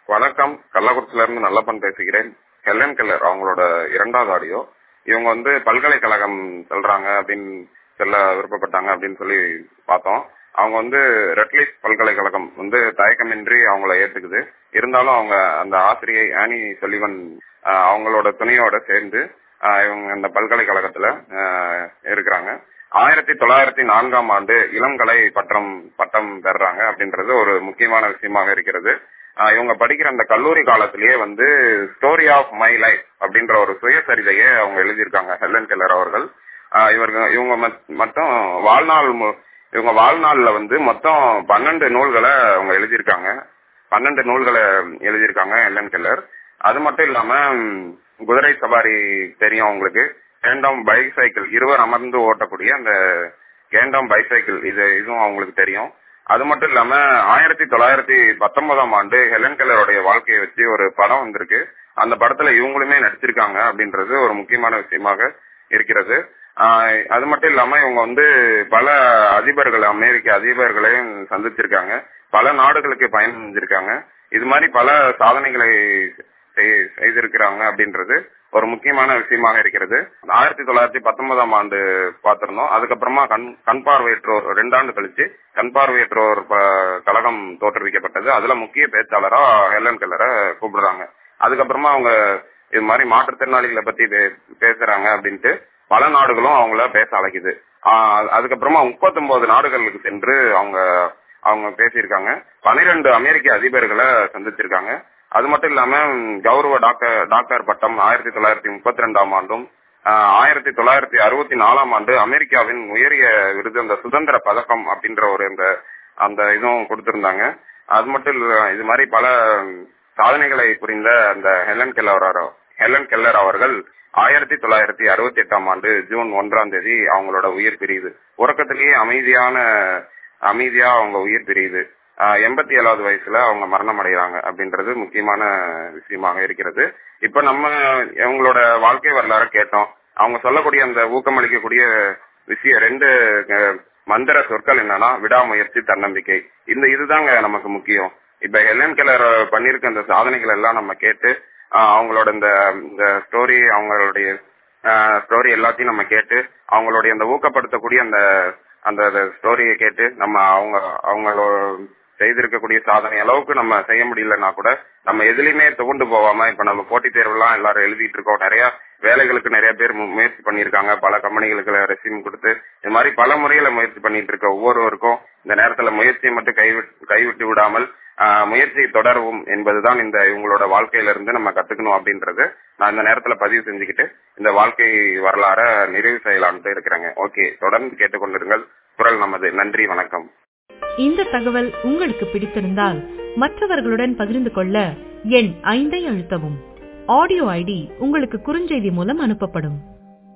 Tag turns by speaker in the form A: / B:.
A: வணக்கம் கள்ளக்குறிச்சில இருந்து நல்லப்பன் பேசுகிறேன் ஹெலன் கெல்லர் அவங்களோட இரண்டாவது ஆடியோ இவங்க வந்து பல்கலைக்கழகம் செல்றாங்க அப்படின்னு செல்ல விருப்பப்பட்டாங்க அப்படின்னு சொல்லி பார்த்தோம் அவங்க வந்து ரெட்லிஸ் பல்கலைக்கழகம் வந்து தயக்கமின்றி அவங்கள ஏத்துக்குது இருந்தாலும் அவங்க அந்த ஆசிரியை ஆனி சொல்லிவன் ஆஹ், அவங்களோட துணையோட சேர்ந்து ஆஹ், இவங்க இந்த பல்கலைக்கழகத்துல ஆஹ், இருக்கிறாங்க ஆயிரத்தி தொள்ளாயிரத்தி நான்காம் ஆண்டு இளங்கலை பட்டம் பட்டம் பெறுறாங்க அப்படின்றது ஒரு முக்கியமான விஷயமாக இருக்கிறது ஆஹ் இவங்க படிக்கிற அந்த கல்லூரி காலத்திலேயே வந்து ஸ்டோரி ஆஃப் மை லைஃப் அப்படின்ற ஒரு சுயசரிதையை அவங்க எழுதியிருக்காங்க ஹெலன் கெல்லர் அவர்கள் ஆஹ் இவர்கள் இவங்க மத்- மொத்தம் வாழ்நாள் மு- இவங்க வாழ்நாள்ல வந்து மொத்தம் பன்னெண்டு நூல்களை அவங்க எழுதியிருக்காங்க பன்னெண்டு நூல்களை எழுதியிருக்காங்க ஹெலன் கெல்லர் அது மட்டும் இல்லாம ம், குதிரை சவாரி தெரியும் உங்களுக்கு கேண்டம் பைசைக்கிள் இருவர் அமர்ந்து ஓட்டக்கூடிய அந்த கேண்டம் பைசைக்கிள் இது இதுவும் அவங்களுக்கு தெரியும் அது மட்டும் இல்லாம ஆயிரத்தி தொள்ளாயிரத்தி பத்தொன்பதாம் ஆண்டு ஹெலன் கெல்லருடைய வாழ்க்கையை வச்சு ஒரு படம் வந்திருக்கு அந்த படத்துல இவங்களுமே நடிச்சிருக்காங்க அப்படின்றது ஒரு முக்கியமான விஷயமாக இருக்கிறது ஆஹ் அது மட்டும் இல்லாம இவங்க வந்து பல அதிபர்கள் அமெரிக்க அதிபர்களையும் சந்திச்சிருக்காங்க பல நாடுகளுக்கு பயணம் செஞ்சிருக்காங்க இது மாதிரி பல சாதனைகளை செய்- செய்திருக்கிறாங்க அப்படின்றது ஒரு முக்கியமான விஷயமாக இருக்கிறது ஆயிரத்தி தொள்ளாயிரத்தி பத்தொன்பதாம் ஆண்டு பார்த்திருந்தோம் அதுக்கப்புறமா கண் கண் பார்வையற்றோர் ரெண்டு ஆண்டு கழிச்சு கண் பார்வையற்றோர் ப- கழகம் தோற்றுவிக்கப்பட்டது அதுல முக்கிய பேச்சாளரா ஹெலன் கெல்லரை கூப்பிடுறாங்க அதுக்கப்புறமா அவங்க இது மாதிரி மாற்றுத்திறனாளிகளை பத்தி பே- பேசுறாங்க அப்படின்ட்டு பல நாடுகளும் அவங்கள பேச அழைக்குது ஆஹ் அதுக்கப்புறமா முப்பத்தொன்பது நாடுகளுக்கு சென்று அவங்க அவங்க பேசியிருக்காங்க பனிரெண்டு அமெரிக்க அதிபர்களை சந்திச்சிருக்காங்க அது மட்டும் இல்லாம ம், கௌரவ டாக்டர் டாக்டர் பட்டம் ஆயிரத்தி தொள்ளாயிரத்தி முப்பத்தி ரெண்டாம் ஆண்டும் ஆஹ், ஆயிரத்தி தொள்ளாயிரத்தி அறுபத்தி நாலாம் ஆண்டு அமெரிக்காவின் உயரிய விருது அந்த சுதந்திர பதக்கம் அப்படின்ற ஒரு இந்த அந்த இதுவும் கொடுத்திருந்தாங்க அது மட்டும் இல்ல இது மாதிரி பல ம், சாதனைகளை புரிந்த அந்த ஹெலன் கெல்லர் ஹெலன் கெல்லர் அவர்கள் ஆயிரத்தி தொள்ளாயிரத்தி அறுபத்தி எட்டாம் ஆண்டு ஜூன் ஒன்றாம் தேதி அவங்களோட உயிர் பிரியுது உறக்கத்திலேயே அமைதியான அமைதியா அவங்க உயிர் பிரியுது எண்பத்தி ஏழாவது வயசுல அவங்க மரணம் அடைகிறாங்க அப்படின்றது முக்கியமான விஷயமாக இருக்கிறது இப்ப நம்ம அவங்களோட வாழ்க்கை வரலாறு கேட்டோம் அவங்க சொல்லக்கூடிய அந்த ஊக்கமளிக்கக்கூடிய விஷயம் ரெண்டு அஹ், மந்திர சொற்கள் என்னன்னா விடாமுயற்சி தன்னம்பிக்கை இந்த இதுதாங்க நமக்கு முக்கியம் இப்ப ஹெலன் கெல்லர் பண்ணிருக்க அந்த சாதனைகள் எல்லாம் நம்ம கேட்டு ஆஹ், அவங்களோட இந்த இந்த ஸ்டோரி அவங்களுடைய ஸ்டோரி எல்லாத்தையும் நம்ம கேட்டு அவங்களுடைய அந்த ஊக்கப்படுத்தக்கூடிய அந்த அந்த ஸ்டோரியை கேட்டு நம்ம அவங்க அவங்களோட செய்திருக்கக்கூடிய சாதனை அளவுக்கு நம்ம செய்ய முடியலன்னா கூட நம்ம எதுலயுமே துவண்டு போகாம இப்ப நம்ம போட்டித் தேர்வுலாம் எல்லாரும் எழுதிட்டு இருக்கோம் நிறைய வேலைகளுக்கு நிறைய பேர் மு- முயற்சி பண்ணியிருக்காங்க பல கம்பெனிகளுக்கு ரெசியூம் கொடுத்து இது மாதிரி பல முறையில முயற்சி பண்ணிட்டு இருக்க ஒவ்வொருவருக்கும் இந்த நேரத்துல முயற்சியை மட்டும் கைவிட்டு கைவிட்டு விடாமல் ஆஹ், முயற்சியை தொடரவும் என்பதுதான் இந்த இவங்களோட வாழ்க்கையில இருந்து நம்ம கத்துக்கணும் அப்படின்றது நான் இந்த நேரத்துல பதிவு செஞ்சுக்கிட்டு இந்த வாழ்க்கை வரலாற நிறைவு செய்யலாம்னு இருக்கிறேங்க ஓகே தொடர்ந்து கேட்டுக்கொண்டிருங்கள் குரல் நமது நன்றி வணக்கம்
B: இந்த தகவல் உங்களுக்கு பிடித்திருந்தால் மற்றவர்களுடன் பகிர்ந்து கொள்ள எண் ஐந்தை அழுத்தவும் ஆடியோ ஐடி உங்களுக்கு குறுஞ்செய்தி மூலம் அனுப்பப்படும்